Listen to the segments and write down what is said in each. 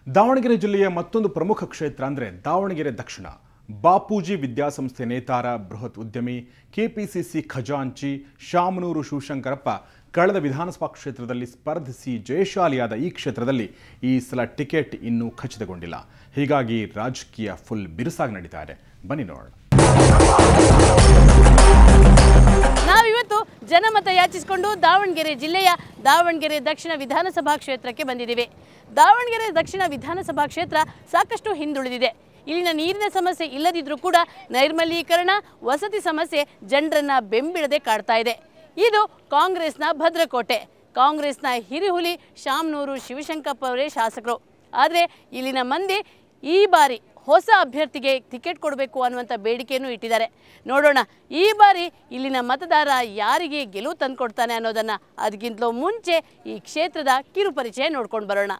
ದಾವಣಗೆರೆ ಜಿಲ್ಲೆಯ ಮತ್ತೊಂದು ಪ್ರಮುಖ ಕ್ಷೇತ್ರ ಅಂದರೆ ದಾವಣಗೆರೆ ದಕ್ಷಿಣ ಬಾಪೂಜಿ ವಿದ್ಯಾಸಂಸ್ಥೆ ನೇತಾರ ಬೃಹತ್ ಉದ್ಯಮಿ ಕೆಪಿಸಿಸಿ ಖಜಾಂಚಿ ಶಾಮನೂರು ಶಿವಶಂಕರಪ್ಪ ಕಳೆದ ವಿಧಾನಸಭಾ ಕ್ಷೇತ್ರದಲ್ಲಿ ಸ್ಪರ್ಧಿಸಿ ಜಯಶಾಲಿಯಾದ ಈ ಕ್ಷೇತ್ರದಲ್ಲಿ ಈ ಸಲ ಟಿಕೆಟ್ ಇನ್ನೂ ಖಚಿತಗೊಂಡಿಲ್ಲ ಹೀಗಾಗಿ ರಾಜಕೀಯ ಫುಲ್ ಬಿರುಸಾಗಿ ನಡೀತಾ ಇದೆ ಬನ್ನಿ ನೋಡೋಣ ನಾವಿವತ್ತು ಜನಮತ ಯಾಚಿಸಿಕೊಂಡು ದಾವಣಗೆರೆ ಜಿಲ್ಲೆಯ ದಾವಣಗೆರೆ ದಕ್ಷಿಣ ವಿಧಾನಸಭಾ ಕ್ಷೇತ್ರಕ್ಕೆ ಬಂದಿದ್ದೀವಿ ದಾವಣಗೆರೆ ದಕ್ಷಿಣ ವಿಧಾನಸಭಾ ಕ್ಷೇತ್ರ ಸಾಕಷ್ಟು ಹಿಂದುಳಿದಿದೆ ಇಲ್ಲಿನ ನೀರಿನ ಸಮಸ್ಯೆ ಇಲ್ಲದಿದ್ರೂ ಕೂಡ ನೈರ್ಮಲೀಕರಣ ವಸತಿ ಸಮಸ್ಯೆ ಜನರನ್ನ ಬೆಂಬಿಡದೆ ಕಾಡ್ತಾ ಇದೆ ಇದು ಕಾಂಗ್ರೆಸ್ನ ಭದ್ರಕೋಟೆ ಕಾಂಗ್ರೆಸ್ನ ಹಿರಿಹುಲಿ ಶಾಮನೂರು ಶಿವಶಂಕರಪ್ಪ ಅವರೇ ಶಾಸಕರು ಆದರೆ ಇಲ್ಲಿನ ಮಂದಿ ಈ ಬಾರಿ ಹೊಸ ಅಭ್ಯರ್ಥಿಗೆ ಟಿಕೆಟ್ ಕೊಡಬೇಕು ಅನ್ನುವಂಥ ಬೇಡಿಕೆಯನ್ನು ಇಟ್ಟಿದ್ದಾರೆ ನೋಡೋಣ ಈ ಬಾರಿ ಇಲ್ಲಿನ ಮತದಾರ ಯಾರಿಗೆ ಗೆಲುವು ತಂದುಕೊಡ್ತಾನೆ ಅನ್ನೋದನ್ನು ಅದಕ್ಕಿಂತಲೂ ಮುಂಚೆ ಈ ಕ್ಷೇತ್ರದ ಕಿರುಪರಿಚಯ ನೋಡ್ಕೊಂಡು ಬರೋಣ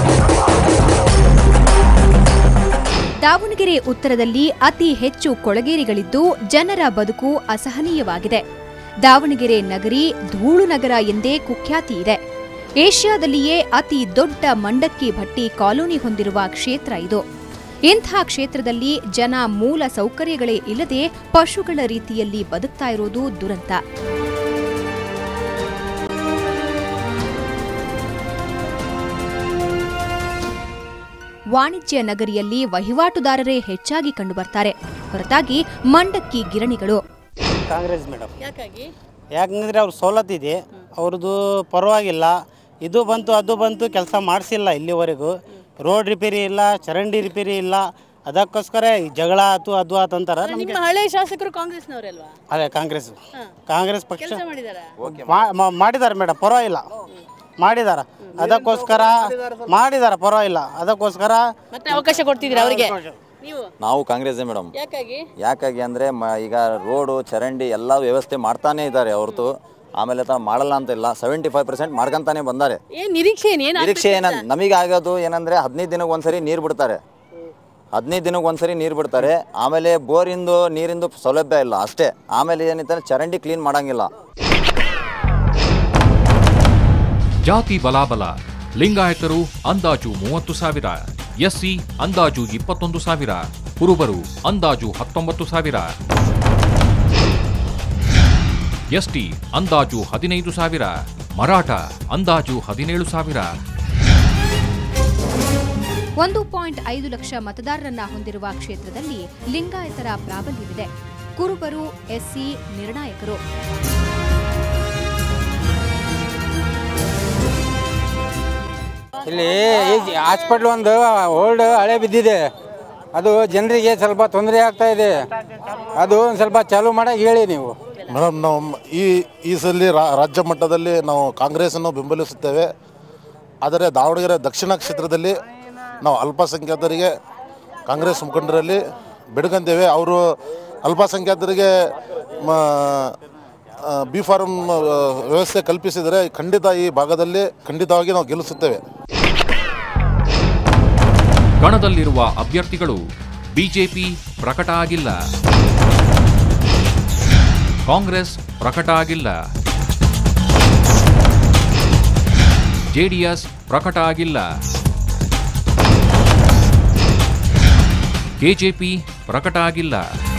ದಾವಣಗೆರೆ ಉತ್ತರದಲ್ಲಿ ಅತಿ ಹೆಚ್ಚು ಕೊಳಗೇರಿಗಳಿದ್ದು ಜನರ ಬದುಕು ಅಸಹನೀಯವಾಗಿದೆ ದಾವಣಗೆರೆ ನಗರಿ ಧೂಳು ನಗರ ಎಂದೇ ಕುಖ್ಯಾತಿ ಇದೆ ಏಷ್ಯಾದಲ್ಲಿಯೇ ಅತಿ ದೊಡ್ಡ ಮಂಡಕ್ಕಿ ಭಟ್ಟಿ ಕಾಲೋನಿ ಹೊಂದಿರುವ ಕ್ಷೇತ್ರ ಇದು ಇಂಥ ಕ್ಷೇತ್ರದಲ್ಲಿ ಜನ ಮೂಲ ಸೌಕರ್ಯಗಳೇ ಇಲ್ಲದೆ ಪಶುಗಳ ರೀತಿಯಲ್ಲಿ ಬದುಕ್ತಾ ಇರೋದು ದುರಂತ ವಾಣಿಜ್ಯ ನಗರಿಯಲ್ಲಿ ವಹಿವಾಟುದಾರರೇ ಹೆಚ್ಚಾಗಿ ಕಂಡುಬರ್ತಾರೆ ಹೊರತಾಗಿ ಮಂಡಕ್ಕಿ ಗಿರಣಿಗಳು ಕಾಂಗ್ರೆಸ್ ಮೇಡಮ್ ಯಾಕಾಗಿ ಯಾಕಂದರೆ ಅವ್ರ ಸವಲತ್ತಿದೆ ಅವ್ರದ್ದು ಪರವಾಗಿಲ್ಲ ಇದು ಬಂತು ಅದು ಬಂತು ಕೆಲಸ ಮಾಡಿಸಿಲ್ಲ ಇಲ್ಲಿವರೆಗೂ ರೋಡ್ ರಿಪೇರಿ ಇಲ್ಲ ಚರಂಡಿ ರಿಪೇರಿ ಇಲ್ಲ ಅದಕ್ಕೋಸ್ಕರ ಈ ಜಗಳ ಆತು ಅದು ಆತು ಅಂತಾರ ನಮಗೆ ನಿಮ್ಮ ಹಳೆ ಶಾಸಕರು ಕಾಂಗ್ರೆಸ್ನವರಲ್ವಾ ಅದೇ ಕಾಂಗ್ರೆಸ್ ಕಾಂಗ್ರೆಸ್ ಪಕ್ಷ ಕೆಲಸ ಮಾಡಿದಾರ ಮಾ- ಮಾ- ಮಾಡಿದ್ದಾರೆ ಮೇಡಮ್ ಪರವಾಗಿಲ್ಲ ಮಾಡಿದಾರ ಅದಕ್ಕೋಸ್ಕರ ಮಾಡಿದಾರ ಪರವಾಗಿಲ್ಲ ಅದಕ್ಕೋಸ್ಕರ ಮತ್ತೆ ಅವಕಾಶ ಕೊಡ್ತಿದ್ದೀರಾ ಅವರಿಗೆ ನೀವು ನಾವು ಕಾಂಗ್ರೆಸ್ಸೇ ಮೇಡಮ್ ಯಾಕಾಗಿ ಯಾಕಾಗಿ ಅಂದರೆ ಮ ಈಗ ರೋಡು ಚರಂಡಿ ಎಲ್ಲ ವ್ಯವಸ್ಥೆ ಮಾಡ್ತಾನೆ ಇದ್ದಾರೆ ಹೊರತು ಆಮೇಲೆ ತ ಮಾಡಲ್ಲ ಅಂತ ಇಲ್ಲ ಸೆವೆಂಟಿ ಫೈವ್ ಪರ್ಸೆಂಟ್ ಮಾಡ್ಕೊಂತಾನೆ ಬಂದಾರೆ ಏನ್ ನಿರೀಕ್ಷೆ ಏನ್ ಏನ್ ನಿರೀಕ್ಷೆ ಏನ ನಮಗೆ ಆಗೋದು ಏನಂದ್ರೆ ಹದಿನೈದು ದಿನಕ್ಕೆ ಒಂದ್ಸರಿ ನೀರು ಬಿಡ್ತಾರೆ ಹದಿನೈದು ದಿನಕ್ಕೆ ಒಂದ್ಸರಿ ನೀರು ಬಿಡ್ತಾರೆ ಆಮೇಲೆ ಬೋರಿಂದು ನೀರಿಂದು ಸೌಲಭ್ಯ ಇಲ್ಲ ಅಷ್ಟೇ ಆಮೇಲೆ ಏನಿರ್ತಾರೆ ಚರಂಡಿ ಕ್ಲೀನ್ ಮಾಡಂಗಿಲ್ಲ ಜಾತಿ ಬಲಾಬಲ ಲಿಂಗಾಯತರು ಅಂದಾಜು ಮೂವತ್ತು ಸಾವಿರ ಎಸ್ಸಿ ಅಂದಾಜು ಇಪ್ಪತ್ತೊಂದು ಸಾವಿರ ಕುರುಬರು ಅಂದಾಜು ಹತ್ತೊಂಬತ್ತು ಸಾವಿರ ಎಸ್ಟಿ ಅಂದಾಜು ಹದಿನೈದು ಸಾವಿರ ಮರಾಠ ಅಂದಾಜು ಹದಿನೇಳು ಸಾವಿರ ಒಂದು ಪಾಯಿಂಟ್ ಐದು ಲಕ್ಷ ಮತದಾರರನ್ನ ಹೊಂದಿರುವ ಕ್ಷೇತ್ರದಲ್ಲಿ ಲಿಂಗಾಯತರ ಪ್ರಾಬಲ್ಯವಿದೆ ಕುರುಬರು ಎಸ್ಸಿ ನಿರ್ಣಾಯಕರು ಇಲ್ಲಿ ಈ ಹಾಸ್ಪಿಟ್ಲ್ ಒಂದು ಓಲ್ಡ್ ಹಳೆ ಬಿದ್ದಿದೆ ಅದು ಜನರಿಗೆ ಸ್ವಲ್ಪ ತೊಂದರೆ ಆಗ್ತಾ ಇದೆ ಅದು ಒಂದು ಸ್ವಲ್ಪ ಚಾಲು ಮಾಡಕ್ಕೆ ಹೇಳಿ ನೀವು ಮೇಡಮ್ ನಾವು ಈ ಈ ಸಲ ರಾ- ರಾಜ್ಯ ಮಟ್ಟದಲ್ಲಿ ನಾವು ಕಾಂಗ್ರೆಸ್ಸನ್ನು ಬೆಂಬಲಿಸುತ್ತೇವೆ ಆದರೆ ದಾವಣಗೆರೆ ದಕ್ಷಿಣ ಕ್ಷೇತ್ರದಲ್ಲಿ ನಾವು ಅಲ್ಪಸಂಖ್ಯಾತರಿಗೆ ಕಾಂಗ್ರೆಸ್ ಮುಖಂಡರಲ್ಲಿ ಬೆಡ್ಕಂತೇವೆ ಅವರು ಅಲ್ಪಸಂಖ್ಯಾತರಿಗೆ ಬಿ ಫಾರ್ಮ್ ವ್ಯವಸ್ಥೆ ಕಲ್ಪಿಸಿದರೆ ಖಂಡಿತ ಈ ಭಾಗದಲ್ಲಿ ಖಂಡಿತವಾಗಿ ನಾವು ಗೆಲ್ಲಿಸುತ್ತೇವೆ ಕಣದಲ್ಲಿರುವ ಅಭ್ಯರ್ಥಿಗಳು ಬಿಜೆಪಿ ಪ್ರಕಟ ಆಗಿಲ್ಲ ಕಾಂಗ್ರೆಸ್ ಪ್ರಕಟ ಆಗಿಲ್ಲ ಜೆಡಿಎಸ್ ಪ್ರಕಟ ಆಗಿಲ್ಲ ಕೆಜೆಪಿ ಪ್ರಕಟ ಆಗಿಲ್ಲ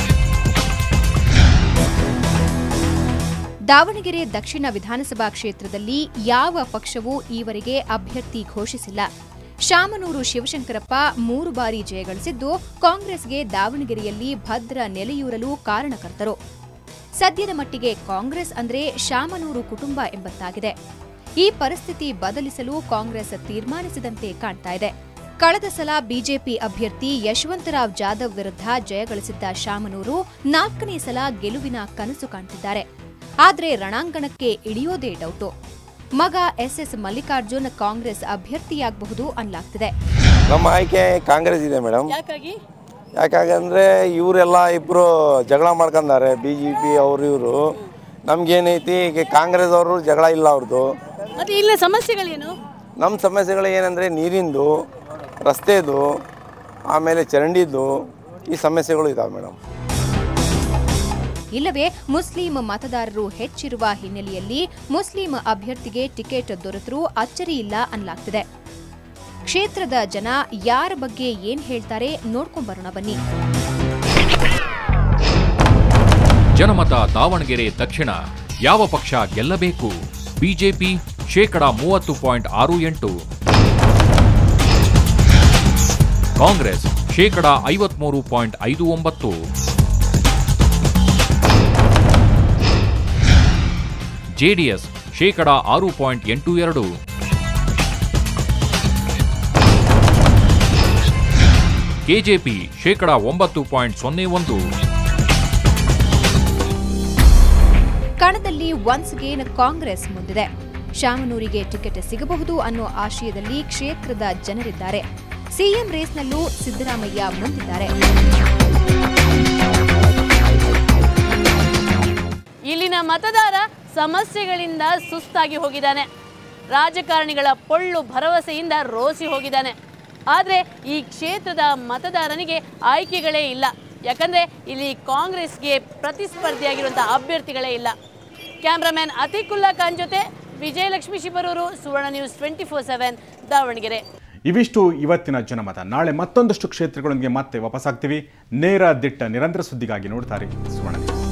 ದಾವಣಗೆರೆ ದಕ್ಷಿಣ ವಿಧಾನಸಭಾ ಕ್ಷೇತ್ರದಲ್ಲಿ ಯಾವ ಪಕ್ಷವೂ ಈವರೆಗೆ ಅಭ್ಯರ್ಥಿ ಘೋಷಿಸಿಲ್ಲ ಶಾಮನೂರು ಶಿವಶಂಕರಪ್ಪ ಮೂರು ಬಾರಿ ಜಯಗಳಿಸಿದ್ದು ಕಾಂಗ್ರೆಸ್ಗೆ ದಾವಣಗೆರೆಯಲ್ಲಿ ಭದ್ರ ನೆಲೆಯೂರಲು ಕಾರಣಕರ್ತರು ಸದ್ಯದ ಮಟ್ಟಿಗೆ ಕಾಂಗ್ರೆಸ್ ಅಂದ್ರೆ ಶಾಮನೂರು ಕುಟುಂಬ ಎಂಬತ್ತಾಗಿದೆ ಈ ಪರಿಸ್ಥಿತಿ ಬದಲಿಸಲು ಕಾಂಗ್ರೆಸ್ ತೀರ್ಮಾನಿಸಿದಂತೆ ಕಾಣ್ತಾ ಇದೆ ಕಳೆದ ಸಲ ಬಿಜೆಪಿ ಅಭ್ಯರ್ಥಿ ಯಶವಂತರಾವ್ ಜಾಧವ್ ವಿರುದ್ಧ ಜಯಗಳಿಸಿದ್ದ ಶಾಮನೂರು ನಾಲ್ಕನೇ ಸಲ ಗೆಲುವಿನ ಕನಸು ಕಾಣ್ತಿದ್ದಾರೆ ಆದ್ರೆ ರಣಾಂಗಣಕ್ಕೆ ಇಳಿಯೋದೇ ಡೌಟು ಮಗ ಎಸ್ಎಸ್ ಮಲ್ಲಿಕಾರ್ಜುನ್ ಕಾಂಗ್ರೆಸ್ ಅಭ್ಯರ್ಥಿಯಾಗಬಹುದು ಅನ್ನಲಾಗ್ತಿದೆ ನಮ್ಮ ಆಯ್ಕೆ ಕಾಂಗ್ರೆಸ್ ಇದೆ ಮೇಡಮ್ ಯಾಕಾಗಿ ಯಾಕಾಗಂದ್ರೆ ಇವರೆಲ್ಲ ಇಬ್ಬರು ಜಗಳ ಮಾಡ್ಕೊಂಡಾರೆ ಬಿ ಜೆ ಪಿ ಅವರು ಇವರು ನಮ್ಗೇನೈತಿ ಈಗ ಕಾಂಗ್ರೆಸ್ ಅವರು ಜಗಳ ಇಲ್ಲ ಅವ್ರದ್ದು ಮತ್ತೆ ಇಲ್ಲಿನ ಸಮಸ್ಯೆಗಳೇನು ನಮ್ಮ ಸಮಸ್ಯೆಗಳು ಏನಂದರೆ ನೀರಿಂದು ರಸ್ತೆದು ಆಮೇಲೆ ಚರಂಡಿದ್ದು ಈ ಸಮಸ್ಯೆಗಳು ಇದಾವೆ ಮೇಡಮ್ ಇಲ್ಲವೇ ಮುಸ್ಲಿಂ ಮತದಾರರು ಹೆಚ್ಚಿರುವ ಹಿನ್ನೆಲೆಯಲ್ಲಿ ಮುಸ್ಲಿಂ ಅಭ್ಯರ್ಥಿಗೆ ಟಿಕೆಟ್ ದೊರೆತರೂ ಅಚ್ಚರಿಯಿಲ್ಲ ಅನ್ನಲಾಗ್ತಿದೆ ಕ್ಷೇತ್ರದ ಜನ ಯಾರ ಬಗ್ಗೆ ಏನ್ ಹೇಳ್ತಾರೆ ನೋಡ್ಕೊಂಬರೋಣ ಬನ್ನಿ ಜನಮತ ದಾವಣಗೆರೆ ದಕ್ಷಿಣ ಯಾವ ಪಕ್ಷ ಗೆಲ್ಲಬೇಕು ಬಿಜೆಪಿ ಶೇಕಡ ಮೂವತ್ತು ಪಾಯಿಂಟ್ ಆರು ಎಂಟು ಕಾಂಗ್ರೆಸ್ ಶೇಕಡ ಐವತ್ಮೂರು ಪಾಯಿಂಟ್ ಐದು ಒಂಬತ್ತು ಜೆಡಿಎಸ್ ಶೇಕಡ ಆರು ಪಾಯಿಂಟ್ ಎಂಟು ಎರಡು ಕೆಜೆಪಿ ಶೇಕಡ ಒಂಬತ್ತು ಪಾಯಿಂಟ್ ಸೊನ್ನೆ ಒಂದು ಕಣದಲ್ಲಿ ಒನ್ಸ್ ಗೇನ್ ಕಾಂಗ್ರೆಸ್ ಮುಂದಿದೆ ಶಾಮನೂರಿಗೆ ಟಿಕೆಟ್ ಸಿಗಬಹುದು ಅನ್ನೋ ಆಶಯದಲ್ಲಿ ಕ್ಷೇತ್ರದ ಜನರಿದ್ದಾರೆ ಸಿಎಂ ರೇಸ್ನಲ್ಲೂ ಸಿದ್ದರಾಮಯ್ಯ ಮುಂದಿದ್ದಾರೆ ಇಲ್ಲಿನ ಮತದಾರ ಸಮಸ್ಯೆಗಳಿಂದ ಸುಸ್ತಾಗಿ ಹೋಗಿದ್ದಾನೆ ರಾಜಕಾರಣಿಗಳ ಪೊಳ್ಳು ಭರವಸೆಯಿಂದ ರೋಸಿ ಹೋಗಿದ್ದಾನೆ ಆದರೆ ಈ ಕ್ಷೇತ್ರದ ಮತದಾರನಿಗೆ ಆಯ್ಕೆಗಳೇ ಇಲ್ಲ ಯಾಕಂದರೆ ಇಲ್ಲಿ ಕಾಂಗ್ರೆಸ್ಗೆ ಪ್ರತಿಸ್ಪರ್ಧಿಯಾಗಿರುವಂಥ ಅಭ್ಯರ್ಥಿಗಳೇ ಇಲ್ಲ ಕ್ಯಾಮ್ರಾಮ್ಯಾನ್ ಅತೀಕುಲ್ಲಾ ಖಾನ್ ಜೊತೆ Vijayalakshmi Shibaroor Suvarna News twenty four seven Davanagere ಇವಿಷ್ಟು ಇವತ್ತಿನ ಜನಮತ ನಾಳೆ ಮತ್ತೊಂದಷ್ಟು ಕ್ಷೇತ್ರಗಳೊಂದಿಗೆ ಮತ್ತೆ ವಾಪಸ್ಸಾಗ್ತೀವಿ ನೇರ ದಿಟ್ಟ ನಿರಂತರ ಸುದ್ದಿಗಾಗಿ ನೋಡ್ತಾರೆ ಸುವರ್ಣ ನ್ಯೂಸ್